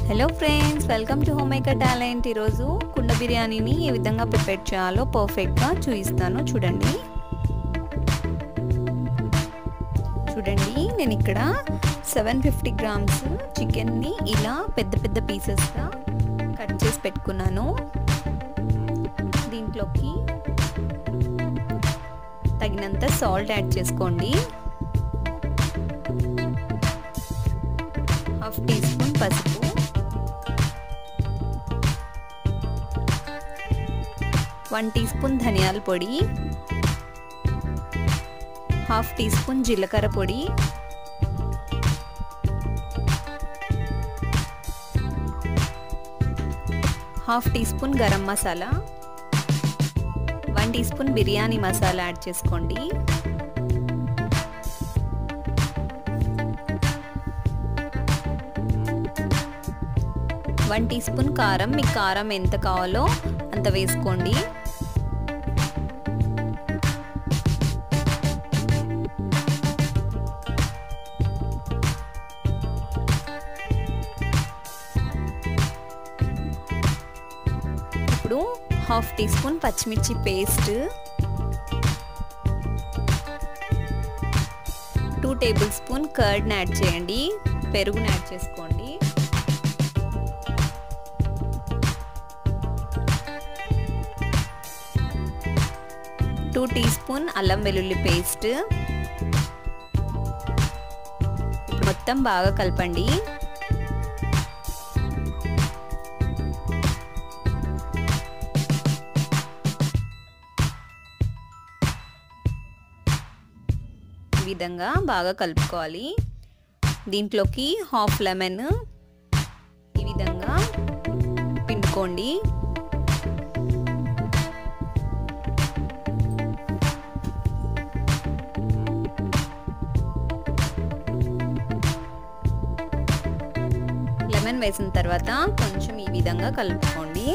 hello friends welcome to home maker talent ఈరోజు కుండ బిర్యానీని ఏ విధంగా ప్రిపేర్ చేయాలో పర్ఫెక్ట్గా చూపిస్తాను చూడండి చూడండి నేను ఇక్కడ సెవెన్ ఫిఫ్టీ గ్రామ్స్ చికెన్ని ఇలా పెద్ద పెద్ద పీసెస్గా కట్ చేసి పెట్టుకున్నాను దీంట్లోకి తగినంత సాల్ట్ యాడ్ చేసుకోండి హాఫ్ టీ స్పూన్ పసుపు వన్ టీ స్పూన్ ధనియాల పొడి హాఫ్ టీ స్పూన్ జీలకర్ర పొడి half teaspoon garam masala one teaspoon biryani masala add చేసుకోండి వన్ టీ స్పూన్ కారం మీకు కారం ఎంత కావాలో అంత వేసుకోండి ఇప్పుడు హాఫ్ టీ స్పూన్ పచ్చిమిర్చి పేస్ట్ టూ టేబుల్ స్పూన్ కర్డ్ని యాడ్ చేయండి పెరుగుని యాడ్ చేసుకోండి టూ టీ స్పూన్ అల్లం వెల్లుల్లి పేస్ట్ మొత్తం బాగా కలపండి ఈ విధంగా బాగా కలుపుకోవాలి దీంట్లోకి హాఫ్ లెమన్ ఈ విధంగా పిండుకోండి లెమన్ వేసిన తర్వాత కొంచెం ఈ విధంగా కలుపుకోండి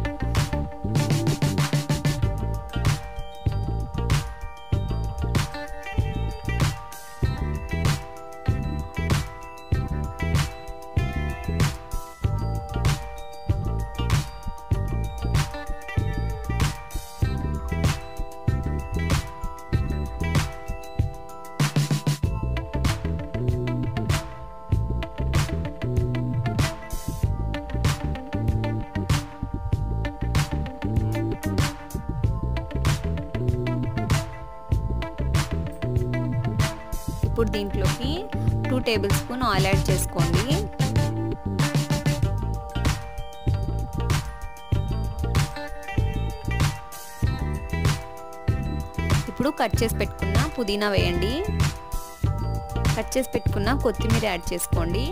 ఇప్పుడు దీంట్లోకి two tablespoon oil add చేసుకోండి ఇప్పుడు కట్ చేసి పెట్టుకున్న పుదీనా వేయండి కట్ చేసి పెట్టుకున్న కొత్తిమీర యాడ్ చేసుకోండి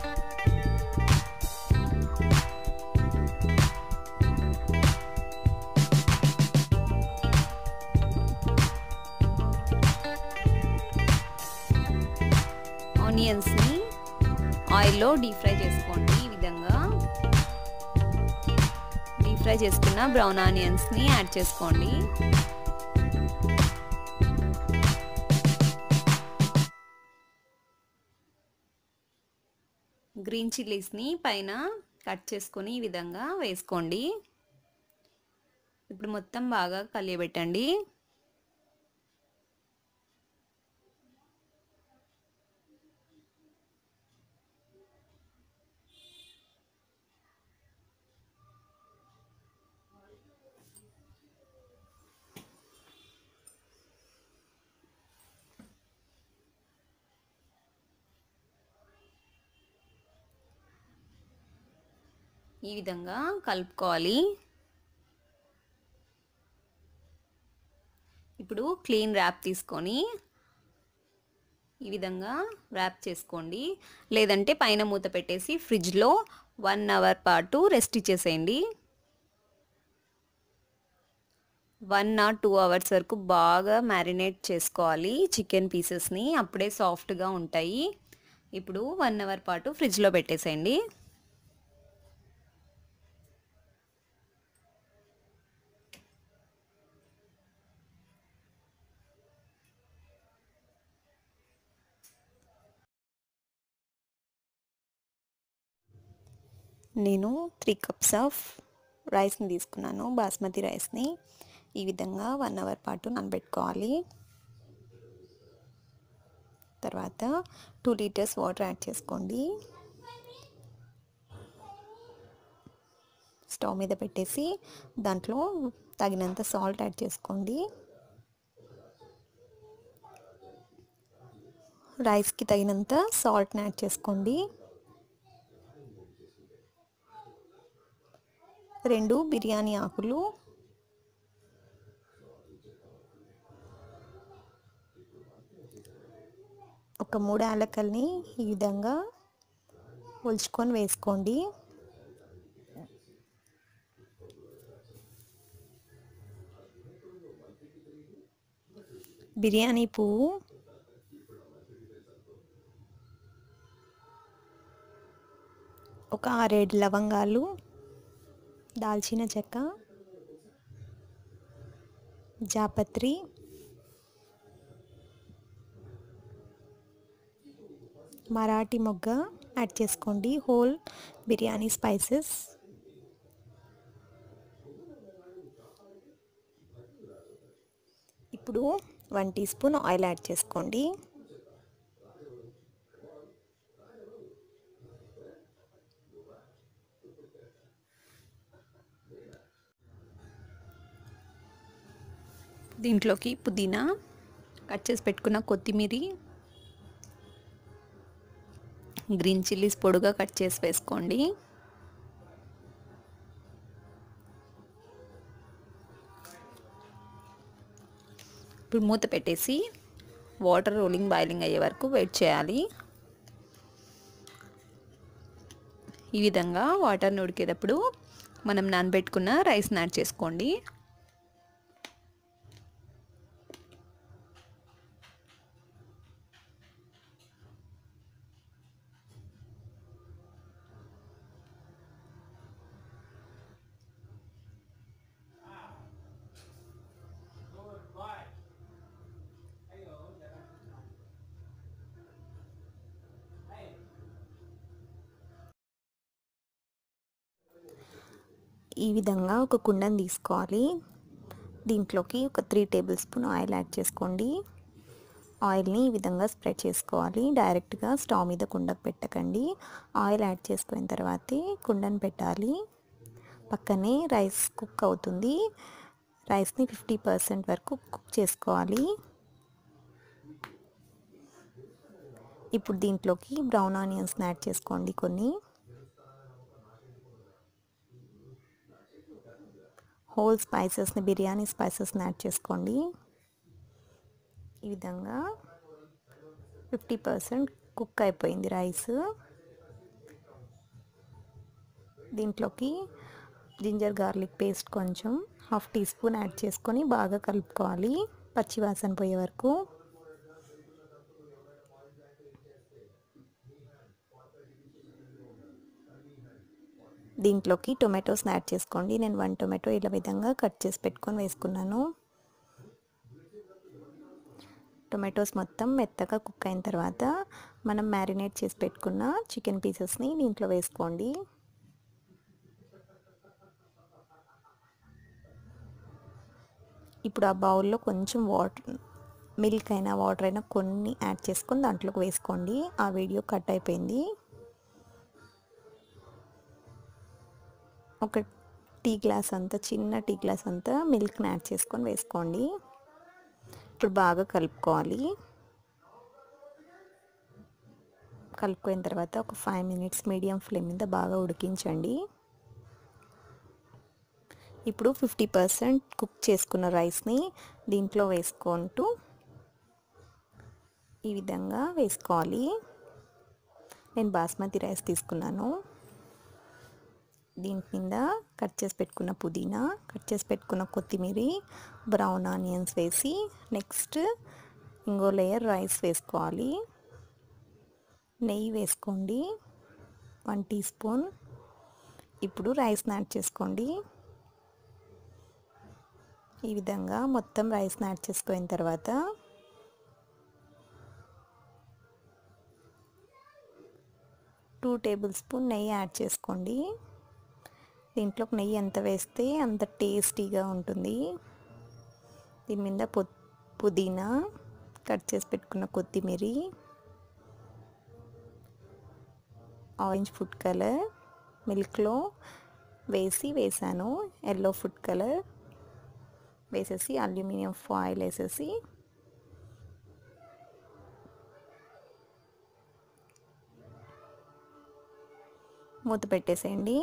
ఆనియన్స్ని ఆయిల్లో డీప్ ఫ్రై చేసుకోండి ఈ విధంగా డీప్ ఫ్రై చేసుకున్న బ్రౌన్ ఆనియన్స్ని యాడ్ చేసుకోండి గ్రీన్ చిల్లీస్ని పైన కట్ చేసుకొని ఈ విధంగా వేసుకోండి ఇప్పుడు మొత్తం బాగా కలియబెట్టండి ఈ విధంగా కలుపుకోవాలి ఇప్పుడు క్లీన్ ర్యాప్ తీసుకొని ఈ విధంగా ర్యాప్ చేసుకోండి లేదంటే పైన మూత పెట్టేసి ఫ్రిడ్జ్లో వన్ అవర్ పాటు రెస్ట్ ఇచ్చేసేయండి వన్ ఆర్ టూ అవర్స్ వరకు బాగా మ్యారినేట్ చేసుకోవాలి చికెన్ పీసెస్ని అప్పుడే సాఫ్ట్గా ఉంటాయి ఇప్పుడు వన్ అవర్ పాటు ఫ్రిడ్జ్లో పెట్టేసేయండి నేను త్రీ కప్స్ ఆఫ్ రైస్ని తీసుకున్నాను బాస్మతి రైస్ని ఈ విధంగా వన్ అవర్ పాటు నానబెట్టుకోవాలి తర్వాత టూ లీటర్స్ వాటర్ యాడ్ చేసుకోండి స్టవ్ మీద పెట్టేసి దాంట్లో తగినంత సాల్ట్ యాడ్ చేసుకోండి రైస్కి తగినంత సాల్ట్ని యాడ్ చేసుకోండి రెండు బిర్యానీ ఆకులు ఒక మూడు యాలకల్ని ఈ విధంగా ఒలుచుకొని వేసుకోండి బిర్యానీ పువ్వు ఒక ఆరేడు లవంగాలు దాల్చిన చెక్క జాపత్రి మరాఠీ మొగ్గ యాడ్ చేసుకోండి హోల్ బిర్యానీ స్పైసెస్ ఇప్పుడు one teaspoon oil add చేసుకోండి దీంట్లోకి పుదీనా కట్ చేసి పెట్టుకున్న కొత్తిమీర గ్రీన్ చిల్లీస్ పొడుగా కట్ చేసి వేసుకోండి ఇప్పుడు మూత పెట్టేసి వాటర్ రోలింగ్ బాయిలింగ్ అయ్యే వరకు వెయిట్ చేయాలి ఈ విధంగా వాటర్ని ఉడికేటప్పుడు మనం నానబెట్టుకున్న రైస్ని యాడ్ చేసుకోండి ఈ విధంగా ఒక కుండను తీసుకోవాలి దీంట్లోకి ఒక three tablespoon oil add చేసుకోండి ఆయిల్ని ఈ విధంగా స్ప్రెడ్ చేసుకోవాలి డైరెక్ట్గా స్టవ్ మీద కుండకు పెట్టకండి ఆయిల్ యాడ్ చేసుకున్న తర్వాతే కుండను పెట్టాలి పక్కనే రైస్ కుక్ అవుతుంది రైస్ని ఫిఫ్టీ పర్సెంట్ వరకు కుక్ చేసుకోవాలి ఇప్పుడు దీంట్లోకి బ్రౌన్ ఆనియన్స్ని యాడ్ చేసుకోండి కొన్ని హోల్ స్పైసెస్ని బిర్యానీ స్పైసెస్ని యాడ్ చేసుకోండి ఈ విధంగా ఫిఫ్టీ పర్సెంట్ కుక్ అయిపోయింది రైస్ దీంట్లోకి జింజర్ గార్లిక్ పేస్ట్ కొంచెం హాఫ్ టీ స్పూన్ యాడ్ చేసుకొని బాగా కలుపుకోవాలి పచ్చివాసన పోయే వరకు దీంట్లోకి టొమాటోస్ని యాడ్ చేసుకోండి నేను వన్ టొమాటో ఇలా విధంగా కట్ చేసి పెట్టుకొని వేసుకున్నాను టొమాటోస్ మొత్తం మెత్తగా కుక్ అయిన తర్వాత మనం మ్యారినేట్ చేసి పెట్టుకున్న చికెన్ పీసెస్ని దీంట్లో వేసుకోండి ఇప్పుడు ఆ బౌల్లో కొంచెం వాటర్ మిల్క్ అయినా వాటర్ అయినా కొన్ని యాడ్ చేసుకొని దాంట్లోకి వేసుకోండి ఆ వీడియో కట్ అయిపోయింది ఒక టీ గ్లాస్ అంతా చిన్న టీ గ్లాస్ అంతా మిల్క్ని యాడ్ చేసుకొని వేసుకోండి ఇప్పుడు బాగా కలుపుకోవాలి కలుపుకున్న తర్వాత ఒక ఫైవ్ మినిట్స్ మీడియం ఫ్లేమ్ మీద బాగా ఉడికించండి ఇప్పుడు ఫిఫ్టీ పర్సెంట్ కుక్ చేసుకున్న రైస్ని దీంట్లో వేసుకుంటూ ఈ విధంగా వేసుకోవాలి నేను బాస్మతి రైస్ తీసుకున్నాను దీని మీద కట్ చేసి పెట్టుకున్న పుదీనా కట్ చేసి పెట్టుకున్న కొత్తిమీర బ్రౌన్ ఆనియన్స్ వేసి నెక్స్ట్ ఇంకో లేయర్ రైస్ వేసుకోవాలి నెయ్యి వేసుకోండి వన్ టీ స్పూన్ ఇప్పుడు రైస్ని యాడ్ చేసుకోండి ఈ విధంగా మొత్తం రైస్ని యాడ్ చేసుకున్న తర్వాత టూ టేబుల్ స్పూన్ నెయ్యి యాడ్ చేసుకోండి దీంట్లోకి నెయ్యి ఎంత వేస్తే అంత టేస్టీగా ఉంటుంది దీని మీద పొ పుదీనా కట్ చేసి పెట్టుకున్న కొత్తిమీర ఆరెంజ్ ఫుడ్ కలర్ మిల్క్లో వేసి వేసాను ఎల్లో ఫుడ్ కలర్ వేసేసి అల్యూమినియం ఫాయిల్ వేసేసి మూత పెట్టేసేయండి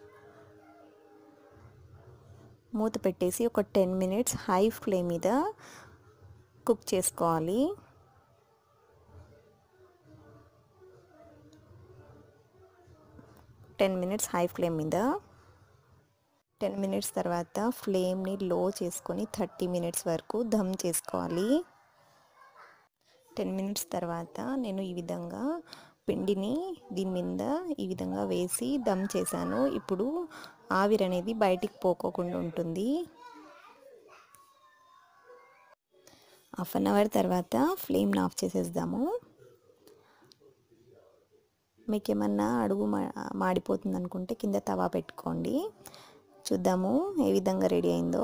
మూత పెట్టేసి ఒక టెన్ మినిట్స్ హై ఫ్లేమ్ మీద కుక్ చేసుకోవాలి టెన్ మినిట్స్ హై ఫ్లేమ్ మీద టెన్ మినిట్స్ తర్వాత ఫ్లేమ్ని లో చేసుకొని థర్టీ మినిట్స్ వరకు దమ్ చేసుకోవాలి టెన్ మినిట్స్ తర్వాత నేను ఈ విధంగా పిండిని దీని మీద ఈ విధంగా వేసి దమ్ చేశాను ఇప్పుడు ఆవిరి అనేది బయటికి పోకోకుండా ఉంటుంది హాఫ్ అన్ అవర్ తర్వాత ఫ్లేమ్ని ఆఫ్ చేసేద్దాము మీకు ఏమన్నా అడుగు మాడిపోతుంది అనుకుంటే కింద తవా పెట్టుకోండి చూద్దాము ఏ విధంగా రెడీ అయిందో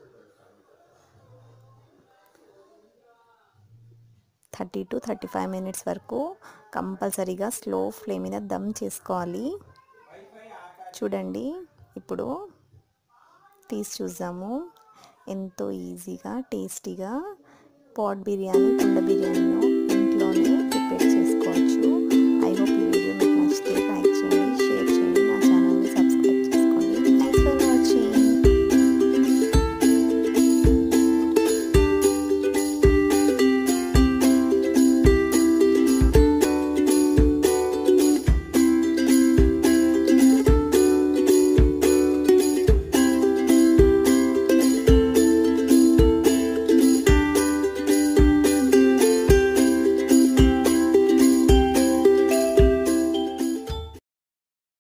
thirty to thirty five minutes వరకు కంపల్సరీగా స్లో ఫ్లేమ్ మీద దమ్ చేసుకోవాలి చూడండి ఇప్పుడు తీసి చూద్దాము ఎంతో ఈజీగా టేస్టీగా పాట్ బిర్యానీ కుండ బిర్యానీను ఇంట్లోనే ప్రిపేర్ చేసుకోవచ్చు